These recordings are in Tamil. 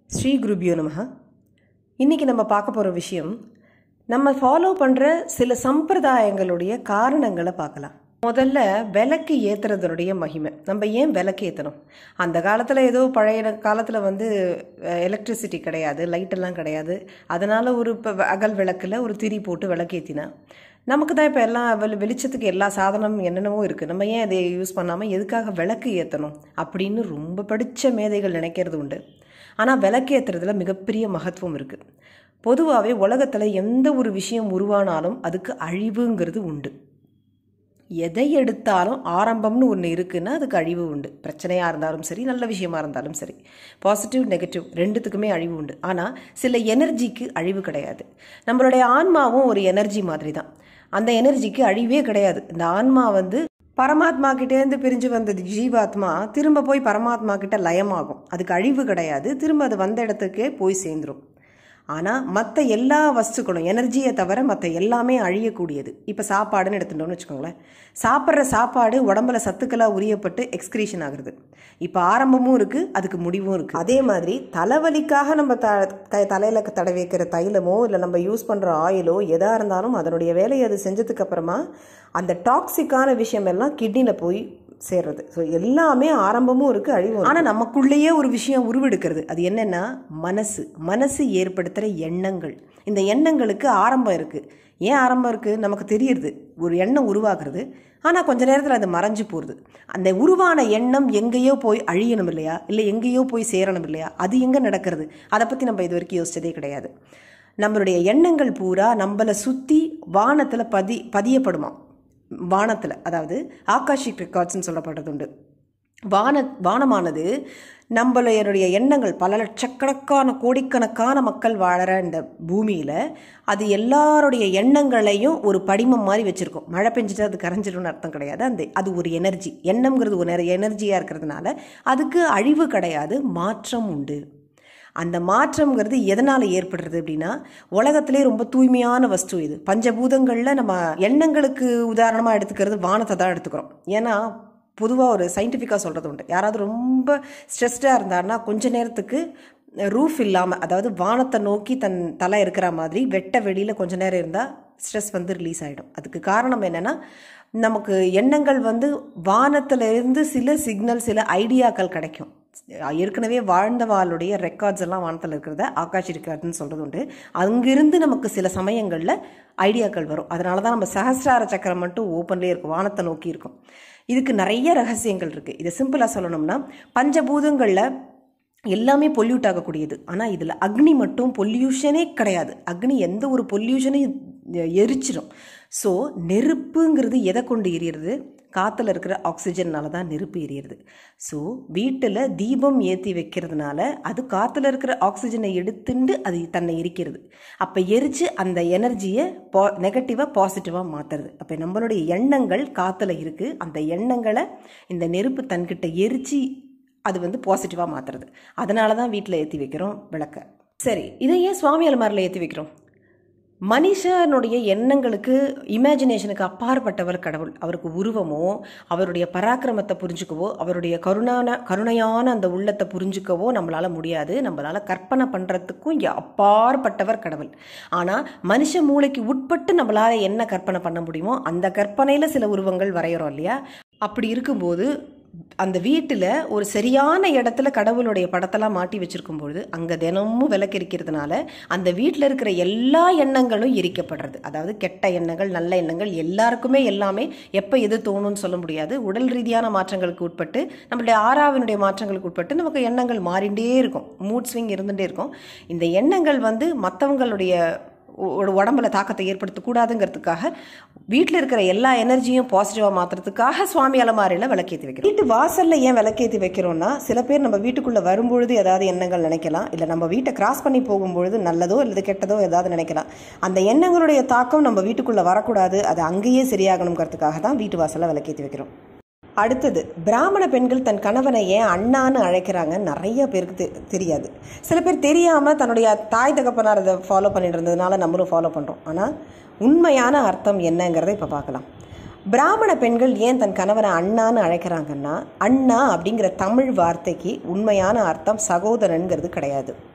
ஸ்ரீ குருபியோ நமஹ இன்னைக்கு நம்ம பார்க்க போகிற விஷயம் நம்ம ஃபாலோ பண்ணுற சில சம்பிரதாயங்களுடைய காரணங்களை பார்க்கலாம் முதல்ல விளக்கு ஏற்றுறதுடைய மகிமை நம்ம ஏன் விளக்கு ஏற்றணும் அந்த காலத்தில் ஏதோ பழைய காலத்தில் வந்து எலக்ட்ரிசிட்டி கிடையாது லைட்டெல்லாம் கிடையாது அதனால் ஒரு இப்போ அகல் விளக்கில் ஒரு திரி போட்டு விளக்கு ஏற்றினா நமக்கு தான் இப்போ எல்லாம் வெளி வெளிச்சத்துக்கு எல்லா சாதனமும் என்னென்னவோ இருக்குது நம்ம ஏன் அதை யூஸ் பண்ணாமல் எதுக்காக விளக்கு ஏற்றணும் அப்படின்னு ரொம்ப படித்த மேதைகள் நினைக்கிறது உண்டு ஆனால் விளக்கு ஏற்றுறதுல மிகப்பெரிய மகத்துவம் இருக்குது பொதுவாகவே உலகத்தில் எந்த ஒரு விஷயம் உருவானாலும் அதுக்கு அழிவுங்கிறது உண்டு எதை எடுத்தாலும் ஆரம்பம்னு ஒன்று இருக்குன்னா அதுக்கு அழிவு உண்டு பிரச்சனையாக இருந்தாலும் சரி நல்ல விஷயமா இருந்தாலும் சரி பாசிட்டிவ் நெகட்டிவ் ரெண்டுத்துக்குமே அழிவு உண்டு ஆனால் சில எனர்ஜிக்கு அழிவு கிடையாது நம்மளுடைய ஆன்மாவும் ஒரு எனர்ஜி மாதிரி தான் அந்த எனர்ஜிக்கு அழிவே கிடையாது இந்த ஆன்மா வந்து பரமாத்மா கிட்டேருந்து பிரிஞ்சு வந்த ஜீவாத்மா திரும்ப போய் பரமாத்மா கிட்ட லயமாகும் அதுக்கு அழிவு கிடையாது திரும்ப அது வந்த இடத்துக்கே போய் சேர்ந்துரும் ஆனால் மற்ற எல்லா வஸ்துக்களும் எனர்ஜியை தவிர மற்ற எல்லாமே அழியக்கூடியது இப்போ சாப்பாடுன்னு எடுத்துட்டோம்னு வச்சுக்கோங்களேன் சாப்பிட்ற சாப்பாடு உடம்புல சத்துக்களாக உரியப்பட்டு எக்ஸ்கிரீஷன் ஆகுறது இப்போ ஆரம்பமும் இருக்குது அதுக்கு முடிவும் இருக்குது அதே மாதிரி தலைவலிக்காக நம்ம த த தலையில் தடை வைக்கிற தைலமோ இல்லை நம்ம யூஸ் பண்ணுற ஆயிலோ எதாக இருந்தாலும் அதனுடைய வேலையை அது செஞ்சதுக்கு அப்புறமா அந்த டாக்ஸிக்கான விஷயம் எல்லாம் கிட்னியில் போய் சேர்றது ஸோ எல்லாமே ஆரம்பமும் இருக்குது அழிவும் ஆனால் நமக்குள்ளேயே ஒரு விஷயம் உருவெடுக்கிறது அது என்னென்னா மனசு மனசு ஏற்படுத்துகிற எண்ணங்கள் இந்த எண்ணங்களுக்கு ஆரம்பம் இருக்குது ஏன் ஆரம்பம் இருக்குது நமக்கு தெரியுது ஒரு எண்ணம் உருவாக்குறது ஆனால் கொஞ்ச நேரத்தில் அது மறைஞ்சு போகிறது அந்த உருவான எண்ணம் எங்கேயோ போய் அழியணும் இல்லையா இல்லை எங்கேயோ போய் சேரணும் இல்லையா அது எங்கே நடக்கிறது அதை பற்றி நம்ம இது வரைக்கும் யோசிச்சதே கிடையாது நம்மளுடைய எண்ணங்கள் பூரா நம்மளை சுற்றி வானத்தில் பதி பதியப்படுமா வானத்தில் அதாவது ஆகாஷிக் ரெக்கார்ட்ஸ்னு சொல்லப்படுறது உண்டு வான வானமானது நம்மளுடைய எண்ணங்கள் பல லட்சக்கணக்கான கோடிக்கணக்கான மக்கள் வாழற இந்த பூமியில் அது எல்லாருடைய எண்ணங்களையும் ஒரு படிமம் மாதிரி வச்சுருக்கோம் மழை பெஞ்சிட்டு அது கரைஞ்சிடும்னு அர்த்தம் கிடையாது அந்த அது ஒரு எனர்ஜி எண்ணம்ங்கிறது ஒரு எனர்ஜியாக இருக்கிறதுனால அதுக்கு அழிவு கிடையாது மாற்றம் உண்டு அந்த மாற்றம்ங்கிறது எதனால் ஏற்படுறது அப்படின்னா உலகத்திலே ரொம்ப தூய்மையான வஸ்து இது பஞ்சபூதங்களில் நம்ம எண்ணங்களுக்கு உதாரணமாக எடுத்துக்கிறது வானத்தை தான் எடுத்துக்கிறோம் ஏன்னா பொதுவாக ஒரு சயின்டிஃபிக்காக சொல்கிறது உண்டு யாராவது ரொம்ப ஸ்ட்ரெஸ்டாக இருந்தாருன்னா கொஞ்ச நேரத்துக்கு ரூஃப் இல்லாமல் அதாவது வானத்தை நோக்கி தன் தலை இருக்கிற மாதிரி வெட்ட வெளியில் கொஞ்ச நேரம் இருந்தால் ஸ்ட்ரெஸ் வந்து ரிலீஸ் ஆகிடும் அதுக்கு காரணம் என்னென்னா நமக்கு எண்ணங்கள் வந்து வானத்திலிருந்து சில சிக்னல் சில ஐடியாக்கள் கிடைக்கும் ஏற்கனவே வாழ்ந்தவாளுடைய ரெக்கார்ட்ஸ் எல்லாம் வானத்தில் இருக்கிறத ஆகாஷ் ரெக்கார்ட்னு சொல்கிறது உண்டு அங்கிருந்து நமக்கு சில சமயங்களில் ஐடியாக்கள் வரும் அதனால தான் நம்ம சஹசிரார சக்கரம் மட்டும் ஓப்பன்லேயே இருக்கும் வானத்தை நோக்கி இருக்கும் இதுக்கு நிறைய ரகசியங்கள் இருக்குது இதை சிம்பிளாக சொல்லணும்னா பஞ்சபூதங்களில் எல்லாமே பொல்யூட் ஆகக்கூடியது ஆனால் இதில் அக்னி மட்டும் பொல்யூஷனே கிடையாது அக்னி எந்த ஒரு பொல்யூஷனையும் எரிச்சிடும் ஸோ நெருப்புங்கிறது எதை கொண்டு எரியறது காற்றுல இருக்கிற ஆக்சிஜன்னால தான் நெருப்பு எரியுறது ஸோ வீட்டில் தீபம் ஏற்றி வைக்கிறதுனால அது காற்றுல இருக்கிற ஆக்சிஜனை எடுத்துட்டு அது தன்னை எரிக்கிறது அப்போ எரித்து அந்த எனர்ஜியை பா நெகட்டிவாக பாசிட்டிவாக மாற்றுறது அப்போ நம்மளுடைய எண்ணங்கள் காற்றுல இருக்குது அந்த எண்ணங்களை இந்த நெருப்பு தன்கிட்ட எரித்து அது வந்து பாசிட்டிவாக மாற்றுறது அதனால தான் வீட்டில் ஏற்றி வைக்கிறோம் விளக்க சரி இதை ஏன் சுவாமி அலமாரில் ஏற்றி வைக்கிறோம் மனுஷனுடைய எண்ணங்களுக்கு இமேஜினேஷனுக்கு அப்பாற்பட்டவர் கடவுள் அவருக்கு உருவமோ அவருடைய பராக்கிரமத்தை புரிஞ்சுக்கவோ அவருடைய கருணான கருணையான அந்த உள்ளத்தை புரிஞ்சுக்கவோ நம்மளால் முடியாது நம்மளால் கற்பனை பண்ணுறதுக்கும் அப்பாற்பட்டவர் கடவுள் ஆனால் மனுஷ மூளைக்கு உட்பட்டு நம்மளால் என்ன கற்பனை பண்ண முடியுமோ அந்த கற்பனையில் சில உருவங்கள் வரைகிறோம் இல்லையா அப்படி இருக்கும்போது அந்த வீட்டில் ஒரு சரியான இடத்துல கடவுளுடைய படத்தெல்லாம் மாட்டி வச்சுருக்கும்பொழுது அங்கே தினமும் விளக்கெரிக்கிறதுனால அந்த வீட்டில் இருக்கிற எல்லா எண்ணங்களும் எரிக்கப்படுறது அதாவது கெட்ட எண்ணங்கள் நல்ல எண்ணங்கள் எல்லாருக்குமே எல்லாமே எப்போ எது தோணும்னு சொல்ல முடியாது உடல் ரீதியான மாற்றங்களுக்கு உட்பட்டு நம்மளுடைய ஆறாவினுடைய மாற்றங்களுக்கு உட்பட்டு நமக்கு எண்ணங்கள் மாறிண்டே இருக்கும் மூட் ஸ்விங் இருந்துகிட்டே இருக்கும் இந்த எண்ணங்கள் வந்து மற்றவங்களுடைய உடம்புல தாக்கத்தை ஏற்படுத்தக்கூடாதுங்கிறதுக்காக வீட்டில் இருக்கிற எல்லா எனர்ஜியும் பாசிட்டிவாக மாற்றுறதுக்காக சுவாமி அலமாரியில் விளக்கேற்றி வைக்கிறோம் வீட்டு வாசலில் ஏன் விளக்கேற்றி வைக்கிறோம்னா சில பேர் நம்ம வீட்டுக்குள்ளே வரும்பொழுது ஏதாவது எண்ணங்கள் நினைக்கலாம் இல்லை நம்ம வீட்டை கிராஸ் பண்ணி போகும்பொழுது நல்லதோ இல்லை கெட்டதோ ஏதாவது நினைக்கலாம் அந்த எண்ணங்களுடைய தாக்கம் நம்ம வீட்டுக்குள்ளே வரக்கூடாது அது அங்கேயே சரியாகணுங்கிறதுக்காக தான் வீட்டு வாசலில் விளக்கேற்றி வைக்கிறோம் அடுத்தது பிராமண பெண்கள் தன் கணவனை ஏன் அண்ணான்னு அழைக்கிறாங்க நிறைய பேருக்கு தெ தெரியாது சில பேர் தெரியாமல் தன்னுடைய தாய் தகப்பனார் அதை ஃபாலோ பண்ணிட்டு இருந்ததுனால நம்மளும் ஃபாலோ பண்ணுறோம் ஆனால் உண்மையான அர்த்தம் என்னங்கிறத இப்போ பார்க்கலாம் பிராமண பெண்கள் ஏன் தன் கணவனை அண்ணான்னு அழைக்கிறாங்கன்னா அண்ணா அப்படிங்கிற தமிழ் வார்த்தைக்கு உண்மையான அர்த்தம் சகோதரன்கிறது கிடையாது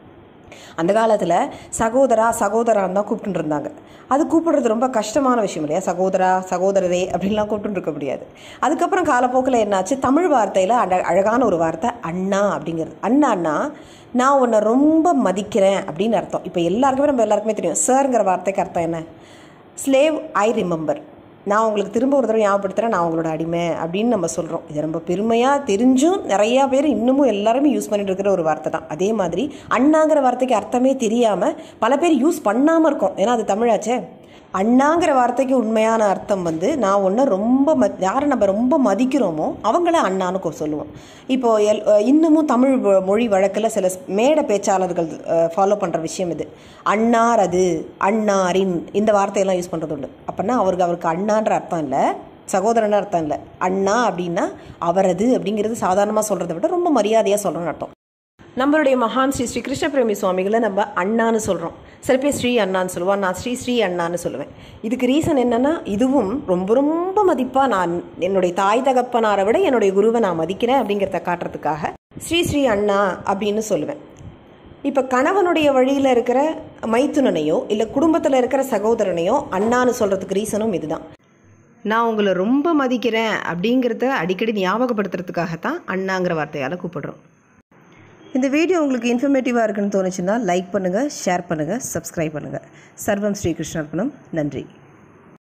அந்த காலத்தில் சகோதரா சகோதரான்னு தான் கூப்பிட்டு இருந்தாங்க அது கூப்பிடுறது ரொம்ப கஷ்டமான விஷயம் இல்லையா சகோதரா சகோதரரே அப்படின்லாம் கூப்பிட்டு இருக்க முடியாது அதுக்கப்புறம் காலப்போக்கில் என்னாச்சு தமிழ் வார்த்தையில் அழ அழகான ஒரு வார்த்தை அண்ணா அப்படிங்கிறது அண்ணான்னா நான் உன்னை ரொம்ப மதிக்கிறேன் அப்படின்னு அர்த்தம் இப்போ எல்லாருக்குமே நம்ம எல்லாருக்குமே தெரியும் சார்ங்கிற வார்த்தைக்கு அர்த்தம் என்ன ஸ்லேவ் ஐ ரிமெம்பர் நான் உங்களுக்கு திரும்ப ஒரு தடவை ஞாபகப்படுத்துகிறேன் நான் உங்களோட அடிமை அப்படின்னு நம்ம சொல்கிறோம் இது ரொம்ப பெருமையாக தெரிஞ்சும் நிறையா பேர் இன்னமும் எல்லாருமே யூஸ் பண்ணிட்டு இருக்கிற ஒரு வார்த்தை தான் அதே மாதிரி அண்ணாங்கிற வார்த்தைக்கு அர்த்தமே தெரியாமல் பல பேர் யூஸ் பண்ணாமல் இருக்கோம் ஏன்னா அது தமிழாச்சே அண்ணாங்கிற வார்த்தைக்கு உண்மையான அர்த்தம் வந்து நான் ஒன்று ரொம்ப ம யாரை நம்ம ரொம்ப மதிக்கிறோமோ அவங்கள அண்ணான்னு கொ- சொல்லுவோம் இப்போது எல் இன்னமும் தமிழ் வ- மொழி வழக்கில் சில ஸ்- மேடை பேச்சாளர்கள் ஃபாலோ பண்ணுற விஷயம் இது அன்னார் அது அன்னாரின் இந்த வார்த்தையெல்லாம் யூஸ் பண்ணுறது உண்டு அப்படின்னா அவருக்கு அவருக்கு அண்ணான்ற அர்த்தம் இல்லை சகோதரன் அர்த்தம் இல்லை அண்ணா அப்படின்னா அவரது அப்படிங்கிறது சாதாரணமாக சொல்கிறத விட ரொம்ப மரியாதையாக சொல்கிறோன்னு அர்த்தம் நம்மளுடைய மகான் ஸ்ரீ ஸ்ரீ கிருஷ்ண பிரேமி சுவாமிகளை நம்ம அண்ணான்னு சொல்கிறோம் சில பேர் ஸ்ரீ அண்ணான்னு சொல்லுவான் நான் ஸ்ரீ ஸ்ரீ அண்ணான்னு சொல்லுவேன் இதுக்கு ரீசன் என்னன்னா இதுவும் ரொம்ப ரொம்ப மதிப்பாக நான் என்னுடைய தாய் தகப்பனாரை விட என்னுடைய குருவை நான் மதிக்கிறேன் அப்படிங்கிறத காட்டுறதுக்காக ஸ்ரீ ஸ்ரீ அண்ணா அப்படின்னு சொல்லுவேன் இப்போ கணவனுடைய வழியில் இருக்கிற மைத்துனனையோ இல்லை குடும்பத்தில் இருக்கிற சகோதரனையோ அண்ணான்னு சொல்கிறதுக்கு ரீசனும் இதுதான் நான் உங்களை ரொம்ப மதிக்கிறேன் அப்படிங்கிறத அடிக்கடி ஞாபகப்படுத்துறதுக்காகத்தான் அண்ணாங்கிற வார்த்தையால் கூப்பிடுறோம் இந்த வீடியோ உங்களுக்கு இன்ஃபர்மேட்டிவாக இருக்குன்னு தோணுச்சுன்னா லைக் பண்ணுங்கள் ஷேர் பண்ணுங்கள் சப்ஸ்கிரைப் பண்ணுங்கள் சர்வம் ஸ்ரீகிருஷ்ணர்பணம் நன்றி